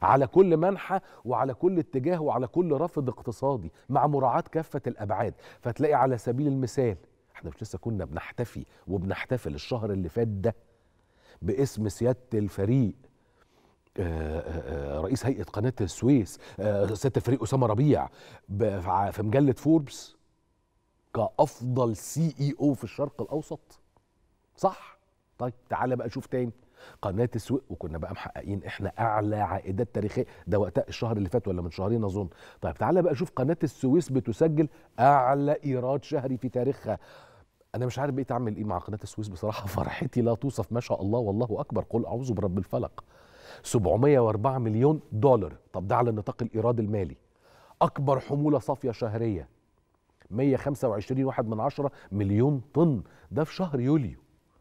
على كل منحى وعلى كل اتجاه وعلى كل رافد اقتصادي مع مراعاه كافه الابعاد فتلاقي على سبيل المثال احنا مش لسه كنا بنحتفي وبنحتفل الشهر اللي فات ده باسم سياده الفريق آه، آه، آه، رئيس هيئه قناه السويس آه، سياده الفريق اسامه ربيع ب- في مجله فوربس كافضل سي اي او في الشرق الاوسط صح طيب تعالى بقى شوف تاني قناه السويس وكنا بقى محققين احنا اعلى عائدات تاريخيه ده وقتها الشهر اللي فات ولا من شهرين اظن طيب تعالى بقى شوف قناه السويس بتسجل اعلى ايراد شهري في تاريخها انا مش عارف بقيت اعمل ايه مع قناه السويس بصراحه فرحتي لا توصف ما شاء الله والله اكبر قل اعوذ برب الفلق 704 مليون دولار طب ده على نطاق الايراد المالي اكبر حموله صافيه شهريه 125 واحد من عشرة مليون طن ده في شهر يوليو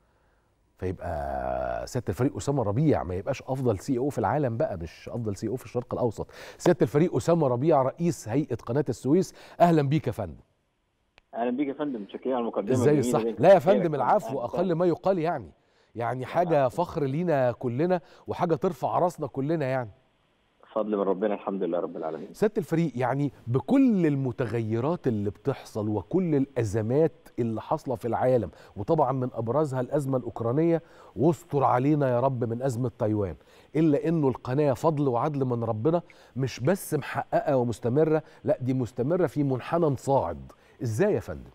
فيبقى سياده الفريق اسامه ربيع ما يبقاش افضل سي او في العالم بقى مش افضل سي او في الشرق الاوسط سياده الفريق اسامه ربيع رئيس هيئه قناه السويس اهلا بيك يا فندم اهلا بيك يا فندم متشكرين على المقدمه ازاي الجميلة الصح دي. لا يا خيرك فندم العفو أهلا اقل ما يقال يعني يعني حاجه فخر لينا كلنا وحاجه ترفع راسنا كلنا يعني فضل من ربنا الحمد لله رب العالمين سياده الفريق يعني بكل المتغيرات اللي بتحصل وكل الازمات اللي حاصله في العالم وطبعا من ابرزها الازمه الاوكرانيه واستر علينا يا رب من ازمه تايوان الا انه القناه فضل وعدل من ربنا مش بس محققه ومستمره لا دي مستمره في منحنى صاعد ازاي يا فندم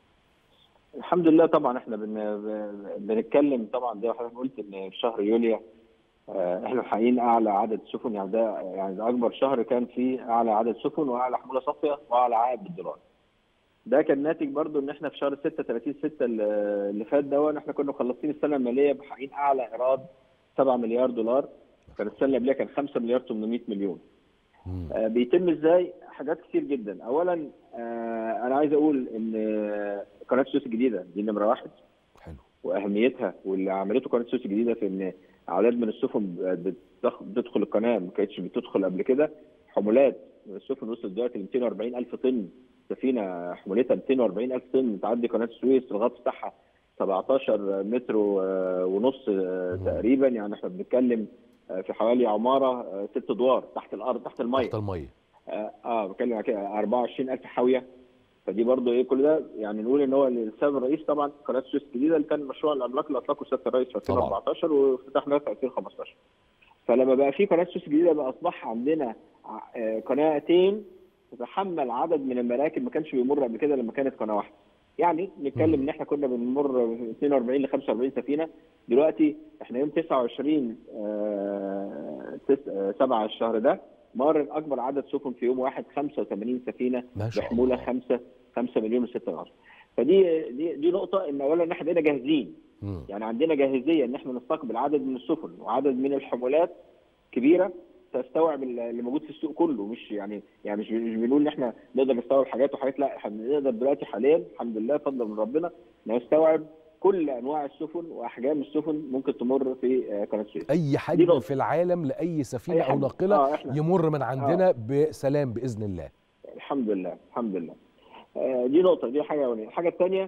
الحمد لله طبعا احنا بن... ب- بنتكلم طبعا زي ما حضرتك قلت ان في شهر يوليو آه، احنا محققين اعلى عدد سفن يعني ده يعني ده اكبر شهر كان فيه اعلى عدد سفن واعلى حموله صافيه واعلى عائد بالدولار. ده كان ناتج برضو ان احنا في شهر 6 30 6 اللي اللي فات ده احنا كنا مخلصين السنه الماليه محققين اعلى ايراد 7 مليار دولار كان السنه اللي قبلها كان 5 مليار 800 مليون. مم. آه، بيتم ازاي حاجات كتير جدا اولا آه، انا عايز اقول ان آه، قناه السويس الجديده دي نمره واحد حلو واهميتها واللي عملته قناه السويس الجديده في ان اعداد من السفن بتدخ- بتدخل القناه ما كانتش بتدخل قبل كده حمولات من السفن وصلت دلوقتي ل 240 الف طن سفينه حمولتها 240 الف طن تعدي قناه السويس الغطس بتاعها 17 متر و- ونص آه، مم. تقريبا يعني احنا بنتكلم آه، في حوالي عماره آه، ست ادوار تحت الارض تحت الميه تحت الميه اه آه، بتكلم على كده 24000 حاويه فدي برضو ايه كل ده يعني نقول ان هو السبب الرئيسي طبعا قناه السويس الجديده اللي كان مشروع الاملاك اللي اطلقه سياده الرئيس في طبعاً. 2014 وافتتحناه في 2015 فلما بقى في قناه السويس الجديده بقى اصبح عندنا ع- آه، قناتين تتحمل عدد من المراكب ما كانش بيمر قبل كده لما كانت قناه واحده يعني نتكلم مم. ان احنا كنا بنمر 42 ل 45 سفينه دلوقتي احنا يوم 29 آه، تس- آه، 7 الشهر ده مر اكبر عدد سفن في يوم واحد 85 سفينه ما شاء بحموله الله 5 5 مليون و6 غرف فدي دي دي نقطه ان اولا ان احنا بقينا جاهزين مم. يعني عندنا جاهزيه ان احنا نستقبل عدد من السفن وعدد من الحمولات كبيره تستوعب اللي موجود في السوق كله مش يعني يعني مش مش بنقول ان احنا نقدر نستوعب حاجات وحاجات لا احنا نقدر دلوقتي حاليا الحمد لله فضلا من ربنا نستوعب كل انواع السفن واحجام السفن ممكن تمر في آه، قناه السويس اي دي حجم نقطة. في العالم لاي سفينه أي او حجم. ناقله آه، إحنا- يمر من عندنا بسلام باذن الله الحمد لله الحمد لله آه، دي نقطة دي حاجة أولانية، الحاجة الثانية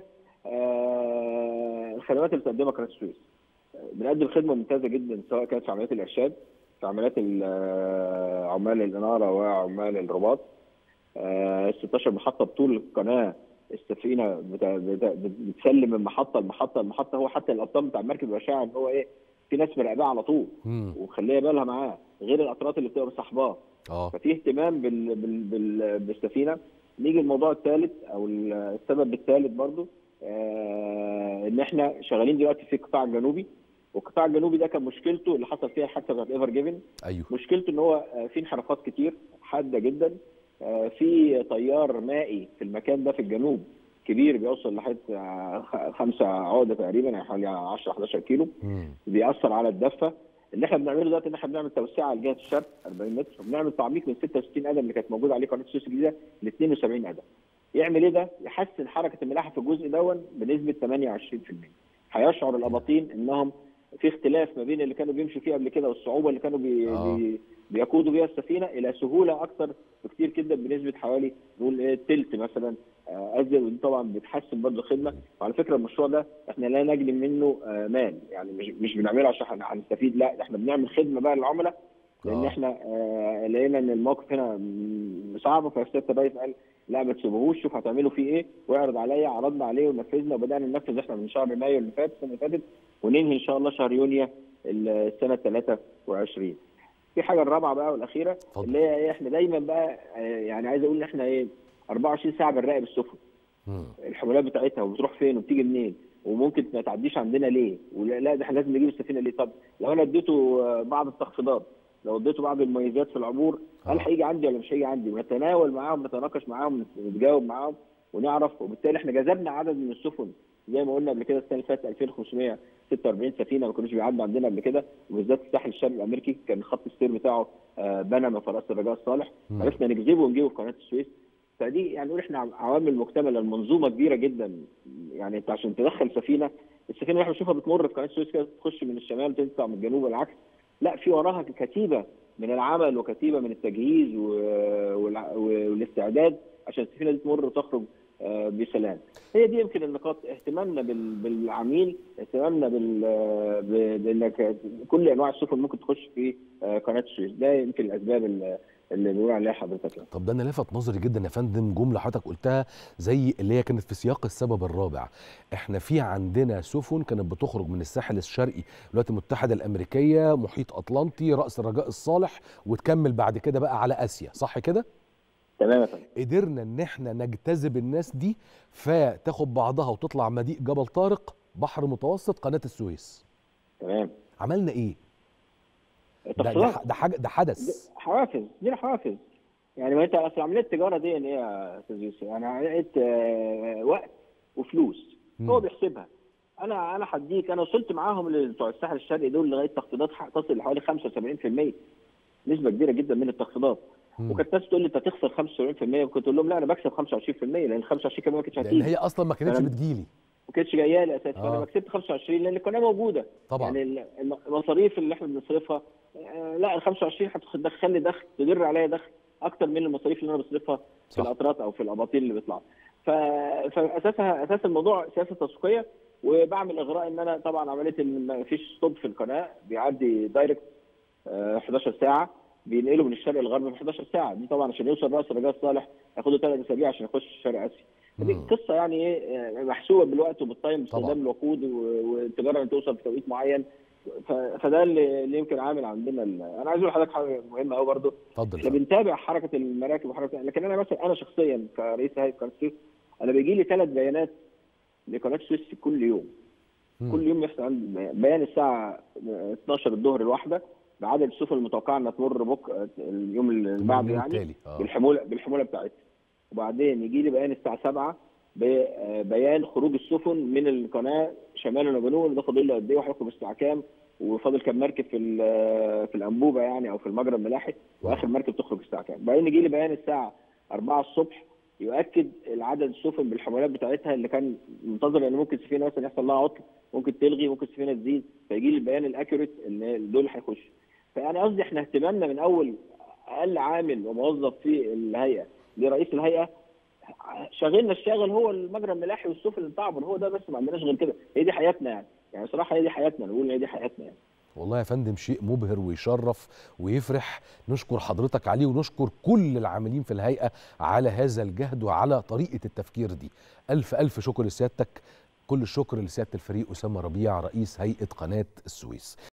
الخدمات اللي بتقدمها قناة السويس. آه، بنقدم خدمة ممتازة جدا سواء كانت في عمليات الإرشاد في عمليات ال- آه، عمال الإنارة وعمال الرباط. آه، 16 محطة بطول القناة السفينة بت- بت- بتسلم من محطة لمحطة لمحطة هو حتى الأبطال بتاع المركب بيبقى شاعر إن هو إيه في ناس مراقباه على طول مم. ومخليه بالها معاه غير القطرات اللي بتبقى مصاحباه. اه ففي اهتمام بال... بال... بال... بالسفينه نيجي الموضوع الثالث او السبب الثالث برضو آه ان احنا شغالين دلوقتي في القطاع الجنوبي والقطاع الجنوبي ده كان مشكلته اللي حصل فيها الحادثه بتاعت ايفر جيفن ايوه مشكلته ان هو آه، في انحرافات كتير حاده جدا آه، في تيار مائي في المكان ده في الجنوب كبير بيوصل لحد آه، خ- خمسة عقده تقريبا يعني حوالي 10 11 كيلو مم. بيأثر على الدفه اللي احنا بنعمله دلوقتي ان احنا بنعمل توسعه لجهه الشرق 40 متر وبنعمل تعميق من 66 قدم اللي كانت موجوده عليه قناه السويس الجديده ل 72 قدم. يعمل ايه ده؟ يحسن حركه الملاحه في الجزء دون بنسبه 28%. هيشعر الاباطين انهم في اختلاف ما بين اللي كانوا بيمشوا فيه قبل كده والصعوبه اللي كانوا بي آه. بي بيقودوا بيها السفينه الى سهوله اكثر بكتير جدا بنسبه حوالي نقول ايه تلت مثلا آه، ازيد ودي طبعا بتحسن برضه الخدمه وعلى فكره المشروع ده احنا لا نجني منه آه، مال يعني مش مش بنعمله عشان هن- هنستفيد لا احنا بنعمل خدمه بقى للعملاء لان آه. احنا آه، لقينا ان الموقف هنا م- صعب فالسيد الرئيس قال لا ما تسيبوهوش شوف هتعملوا فيه ايه واعرض عليا عرضنا عليه ونفذنا وبدانا ننفذ احنا من شهر مايو اللي فات السنه اللي فاتت وننهي ان شاء الله شهر يونيو السنه 23 في حاجه الرابعه بقى والاخيره اتفضل. اللي هي ايه احنا دايما بقى آه، يعني عايز اقول ان احنا ايه 24 ساعه بنراقب السفن مم. الحمولات بتاعتها وبتروح فين وبتيجي منين وممكن ما تعديش عندنا ليه ولا لا ده احنا لازم نجيب السفينه ليه طب لو انا اديته آه، بعض التخفيضات لو اديته بعض المميزات في العبور هل آه. هيجي عندي ولا مش هيجي عندي ونتناول معاهم نتناقش معاهم نتجاوب معاهم ونعرف وبالتالي احنا جذبنا عدد من السفن زي ما قلنا قبل كده السنه اللي فاتت 2546 سفينه ما كانوش بيعدوا عندنا قبل كده وبالذات الساحل الشرقي الامريكي كان خط السير بتاعه آه، بنما في راس الرجاء الصالح مم. عرفنا نجذبه ونجيبه في قناه السويس فدي يعني نقول احنا عوامل مكتمله المنظومه كبيره جدا يعني انت عشان تدخل سفينه السفينه اللي احنا بنشوفها بتمر في قناه السويس كده تخش من الشمال تطلع من الجنوب والعكس لا في وراها كتيبه من العمل وكتيبه من التجهيز و- والع- والاستعداد عشان السفينه دي تمر وتخرج آه، بسلام هي دي يمكن النقاط اهتمامنا بال- بالعميل اهتمامنا بال ب- بانك كل انواع السفن ممكن تخش في آه، قناه السويس ده يمكن الاسباب اللي اللي بيقول عليها حضرتك يعني. طب ده انا لفت نظري جدا يا فندم جمله حضرتك قلتها زي اللي هي كانت في سياق السبب الرابع احنا في عندنا سفن كانت بتخرج من الساحل الشرقي الولايات المتحده الامريكيه محيط اطلنطي راس الرجاء الصالح وتكمل بعد كده بقى على اسيا صح كده تمام يا فندم قدرنا ان احنا نجتذب الناس دي فتاخد بعضها وتطلع مضيق جبل طارق بحر متوسط قناه السويس تمام عملنا ايه ده ده, التفصيلات ده حاجه ده حدث حوافز دي حوافز يعني ما انت اصل عمليه التجاره دي يعني ايه يا استاذ يوسف؟ يعني عمليه آه، وقت وفلوس مم. هو بيحسبها انا انا هديك انا وصلت معاهم ل- بتوع الساحل الشرقي دول لغايه تخفيضات ح- تصل لحوالي 75% نسبه كبيره جدا من التخفيضات مم. وكانت ناس تقول لي انت هتخسر 75% وكنت اقول لهم لا انا بكسب 25% لان 25% ما كانتش لان هتيجي هي اصلا ما كانتش أنا- بتجيلي ما كانتش جايه لي اساسا آه. فانا كسبت 25 لان القناه موجوده طبعا يعني ال- الم- المصاريف اللي احنا بنصرفها آه، لا ال 25 هتدخل لي دخل تدر عليا دخل اكتر من المصاريف اللي انا بصرفها في صح. القطرات او في الاباطيل اللي بيطلعوا ف... فاساسها اساس الموضوع سياسه تسويقيه وبعمل اغراء ان انا طبعا عمليه ان ما فيش ستوب في القناه بيعدي دايركت آه، 11 ساعه بينقله من الشرق للغرب في 11 ساعه دي طبعا عشان يوصل راس الرجاء الصالح ياخده ثلاث اسابيع عشان يخش شرق اسيا دي مم. قصه يعني ايه آه، محسوبه بالوقت وبالتايم طبعاً. باستخدام الوقود و- والتجاره اللي توصل في توقيت معين ف- فده اللي اللي يمكن عامل عندنا ال- انا عايز اقول لحضرتك حاجه مهمه قوي برضه اتفضل احنا يا فندم. بنتابع حركه المراكب وحركه لكن انا مثلا انا شخصيا كرئيس هيئه قناه السويس انا بيجي لي ثلاث بيانات لقناه السويس كل يوم مم. كل يوم يحصل عندي بيان الساعه 12 الظهر الواحده بعدد السفن المتوقعه انها تمر بكره اليوم اللي بعده اليوم يعني التالي اه بالحموله بالحموله بتاعتها وبعدين يجي لي بيان الساعه 7 ببيان خروج السفن من القناه شمالا وجنوبا ده فاضل له قد ايه وهيخرج الساعه كام وفاضل كام مركب في ال- في الانبوبه يعني او في المجرى الملاحي واخر مركب تخرج الساعه كام بعدين يجي لي بيان الساعه 4 الصبح يؤكد العدد السفن بالحمولات بتاعتها اللي كان منتظر ان ممكن سفينه مثلا يحصل لها عطل ممكن تلغي ممكن سفينه تزيد فيجي لي البيان الاكيوريت ان دول هيخشوا فانا قصدي احنا اهتمامنا من اول اقل عامل وموظف في الهيئه لرئيس الهيئه شاغلنا الشاغل هو المجرى الملاحي والسفن اللي بتعبر هو ده بس ما عندناش غير كده هي دي حياتنا يعني يعني صراحه هي دي حياتنا نقول إن هي دي حياتنا يعني والله يا فندم شيء مبهر ويشرف ويفرح نشكر حضرتك عليه ونشكر كل العاملين في الهيئة على هذا الجهد وعلى طريقة التفكير دي ألف ألف شكر لسيادتك كل الشكر لسيادة الفريق أسامة ربيع رئيس هيئة قناة السويس